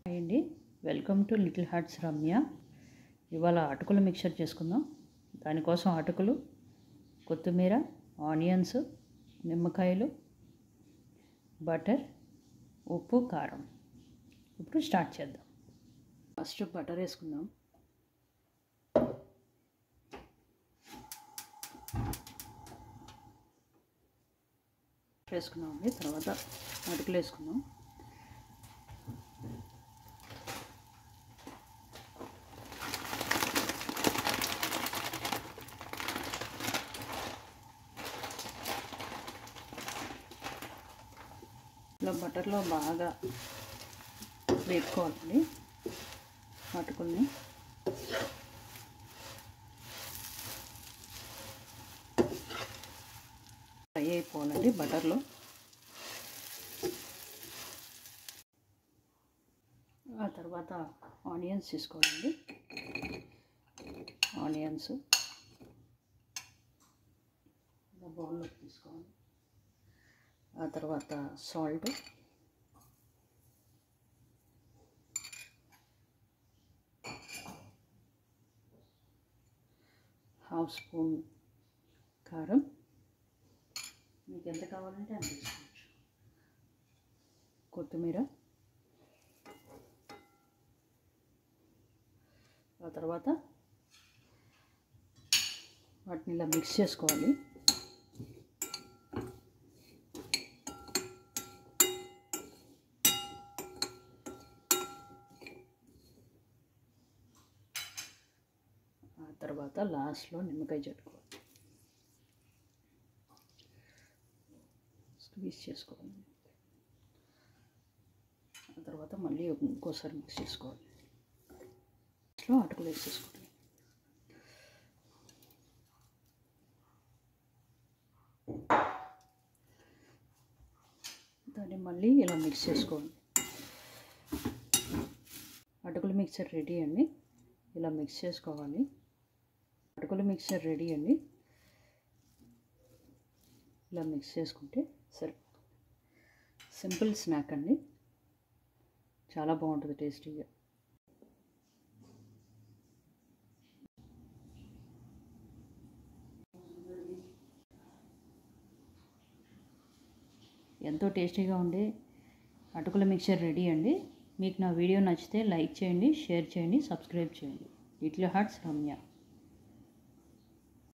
hi అండి welcome to little hearts Ramya ఇవాళ అటుకులు మిక్చర్ చేసుకుందాం దానికోసం అటుకులు కొత్తిమీర ఆనియన్స్ నిమ్మకాయలు బటర్ ఉప్పు కారం ఇప్పుడు స్టార్ట్ చేద్దాం ఫస్ట్ బటర్ వేసుకుందాం వేసుకున్నామండి తర్వాత అటుకులు వేసుకుందాం ఇలా బటర్లో బాగా వేపుకోవాలండి అటుకుల్ని ఫ్రై అయిపోవాలండి బటర్లో ఆ తర్వాత ఆనియన్స్ తీసుకోవాలండి ఆనియన్స్ బౌల్లోకి తీసుకోవాలి ఆ తర్వాత సాల్ట్ హాఫ్ స్పూన్ కారం మీకు ఎంత కావాలంటే అంత తీసుకోవచ్చు కొత్తిమీర ఆ తర్వాత వాటిని ఇలా మిక్స్ చేసుకోవాలి ఆ తర్వాత లాస్ట్లో నిమ్మకాయ చెట్టుకోవాలి స్క్వీజ్ చేసుకోవాలి ఆ తర్వాత మళ్ళీ ఇంకోసారి మిక్స్ చేసుకోవాలి లాస్ట్లో అటుకులు వేసేసుకోవాలి దాన్ని మళ్ళీ ఇలా మిక్స్ చేసుకోవాలి అటుకుల మిక్సర్ రెడీ అండి ఇలా మిక్స్ చేసుకోవాలి అటుకుల మిక్సర్ రెడీ అండి ఇలా మిక్స్ చేసుకుంటే సరే సింపుల్ స్నాక్ అండి చాలా బాగుంటుంది టేస్టీగా ఎంతో టేస్టీగా ఉండే అటుకుల మిక్చర్ రెడీ అండి మీకు నా వీడియో నచ్చితే లైక్ చేయండి షేర్ చేయండి సబ్స్క్రైబ్ చేయండి లిటిల్ హార్ట్స్ రమ్య